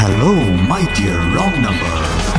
Hello, my dear wrong number.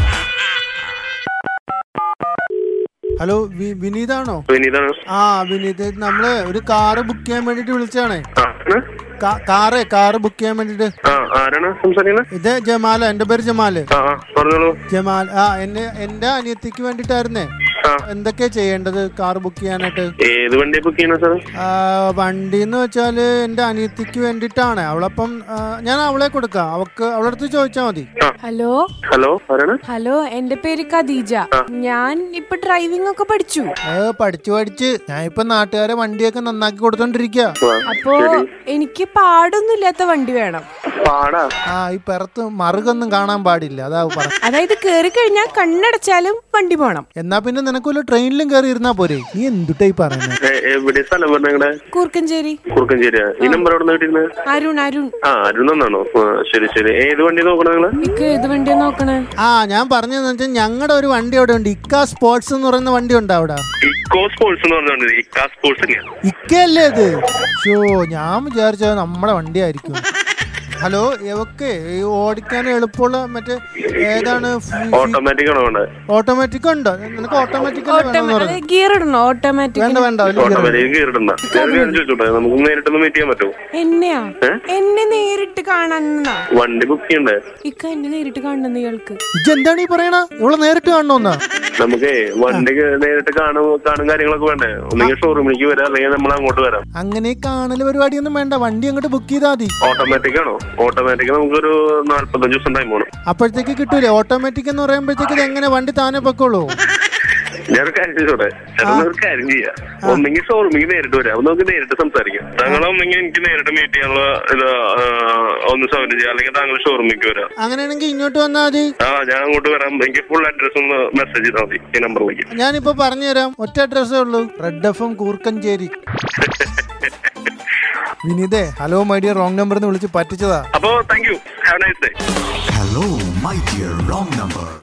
Hello വി- വിനീതാണോ വിനീതാണ് ആ വിനീത് നമ്മള് ഒരു കാറ് ബുക്ക് ചെയ്യാൻ വേണ്ടിട്ട് വിളിച്ചാണേ ആ ആണ്? കാറ് കാറ് ബുക്ക് ചെയ്യാൻ വേണ്ടിട്ട് ആ ആരാണ് സംസാരിക്കുന്നത് ഇത് ജമാല എന്റെ പേര് ജമാല് ആ ആ പറഞ്ഞോളൂ ജമാൽ ആ എന്നെ എന്റെ അനിയത്തിക്ക് വേണ്ടിട്ടായിരുന്നേ ആ എന്തൊക്കെയാ ചെയ്യേണ്ടത് കാർ ബുക്ക് ചെയ്യാനായിട്ട് ഏത് വണ്ടി ബുക്ക് ചെയ്യണ സാർ ആ, വണ്ടി എന്ന് വെച്ചാല് എന്റെ അനിയത്തിക്ക് വേണ്ടിട്ടാണ് അവളപ്പം ആ, ഞാൻ അവളെ കൊടുക്കാം അവക്ക് അവളുടെ അടുത്ത് ചോദിച്ചാ മതി ഹലോ ഹലോ ആരാണ് ഹലോ എന്റെ പേര് ഖദീജ ഞാൻ ഇപ്പൊ ഡ്രൈവിംഗ് ഒക്കെ പഠിച്ചു ഏ പഠിച്ചു പഠിച്ച് ഞാൻ ഇപ്പൊ നാട്ടുകാരെ വണ്ടിയൊക്കെ നന്നാക്കി കൊടുത്തോണ്ടിരിക്കുക ആ, അപ്പോ എനിക്ക് പാടൊന്നും ഇല്ലാത്ത വണ്ടി വേണം പാടാ ആ ഈ പിറത്ത് മറുകൊന്നും കാണാൻ പാടില്ല അതാ പറ അതായത് കേറി കഴിഞ്ഞാൽ കണ്ണടച്ചാലും വണ്ടി പോണം എന്നാ പിന്നെ നിനക്കൊല്ല ട്രെയിനിലും കയറി ഇരുന്നാ പോരെ നീ എന്തുട്ടായി പറയുന്നത് എ- എവിടെ സ്ഥലം പറഞ്ഞ നിങ്ങളുടെ കൂർക്കഞ്ചേരി കുറുക്കഞ്ചേരിയാ ഈ നമ്പർ എവിടെ നിന്ന് കിട്ടിയിരുന്നത് അരുൺ അരുൺ ആ അരുണെന്നാണോ ആ ശരി ശരി ഏത് വണ്ടി നോക്കണ നിങ്ങള് ഇക്ക് ഏത് വണ്ടിയാ നോക്കണേ ആ ഞാൻ പറഞ്ഞതെന്ന് വെച്ചാൽ ഞങ്ങളുടെ ഒരു വണ്ടി അവിടെ ഉണ്ട് ഇക്ക സ്പോർട്സ് എന്ന് പറയുന്ന വണ്ടി ഉണ്ട് അവിടെ ഇക്കോ സ്പോർട്സ് എന്ന് പറഞ്ഞോണ്ട് ഇക്കാ സ്പോർട്സ് ഇല്ല ഇക്കയല്ലേ ഇത് ഷോ ഞാൻ വിചാരിച്ചത് നമ്മുടെ വണ്ടിയായിരിക്കും ഹലോ എവക്ക് ഈ ഓടിക്കാൻ എളുപ്പമുള്ള മറ്റേ ഏതാണ് ഓട്ടോമാറ്റിക് ആണോ വേണ്ടത് ഓട്ടോമാറ്റിക് ഉണ്ടോ നിനക്ക് ഓട്ടോമാറ്റിക് വേണമെന്ന് പറഞ്ഞു ഗിയർ ഇടണോ ഓട്ടോമാറ്റിക് വേണ്ട വേണ്ട വലിയ gear. ഓട്ടോമാറ്റിക് കയറിടണ്ട ചോദിച്ചോട്ടെ നമുക്ക് നേരിട്ടൊന്ന് മീറ്റ് ചെയ്യാൻ പറ്റുമോ എന്നെയാ ഏ? എന്നെ നേരിട്ട് കാണാനാ വണ്ടി ബുക്ക് ചെയ്യണ്ടേ ഇക്ക എന്നെ നേരിട്ട് കാണുന്ന ഇയാൾക്ക് ഇജ്ജ് എന്താണ് ഈ പറയണ ഇവളെ നേരിട്ട് കാണണമെന്നാ നമുക്ക് വണ്ടി നേരിട്ട് കാണും കാണും കാര്യങ്ങളൊക്കെ വേണ്ടേ ഒന്നെങ്കിൽ ഷോറൂമിലേക്ക് വരാം അല്ലെങ്കിൽ നമ്മൾ അങ്ങോട്ട് വരാം അങ്ങനെ ഈ കാണല് പരിപാടിയൊന്നും വേണ്ട വണ്ടി അങ്ങോട്ട് ബുക്ക് ചെയ്താൽ മതി ഓട്ടോമാറ്റിക് ആണോ ഓട്ടോമാറ്റിക് നമുക്കൊരു നാല്പത്തഞ്ച് ദിവസം ടൈം വേണം അപ്പോഴത്തേക്ക് കിട്ടൂലേ ഓട്ടോമാറ്റിക് എന്ന് പറയുമ്പോഴത്തേക്ക് ഇത് എങ്ങനെ വണ്ടി താനെ പൊക്കോളൂ ഞാനൊരു കാര്യം ചെയ്തോട്ടെ ചേട്ടൻ ഒരു കാര്യം ചെയ്യാം ഒന്നെങ്കിൽ ഷോറൂമിലേക്ക് നേരിട്ട് വരാം അപ്പൊ നമുക്ക് നേരിട്ട് സംസാരിക്കാം താങ്കൾ ഒന്നെങ്കിൽ എനിക്ക് നേരിട്ട് മീറ്റ് ചെയ്യാനുള്ള ഇത് ആ, ഒന്ന് സൗകര്യം ചെയ്യാം അല്ലെങ്കിൽ താങ്കൾ ഷോറൂമിലേക്ക് വരാം അങ്ങനെയാണെങ്കിൽ ഇങ്ങോട്ട് വന്നാൽ മതി ആ ഞാൻ അങ്ങോട്ട് വരാം എനിക്ക് ഫുൾ അഡ്രസ് ഒന്ന് മെസ്സേജ് ചെയ്താൽ മതി ഈ നമ്പറിലേക്ക് ഞാനിപ്പോ പറഞ്ഞുതരാം ഒറ്റ അഡ്രസ്സേ ഉള്ളൂ റെഡ് എഫ് എം കൂർക്കഞ്ചേരി വിനീതേ hello my dear wrong number എന്ന് വിളിച്ച് പറ്റിച്ചതാ അപ്പോ thank you have nice day Hello, my dear wrong number.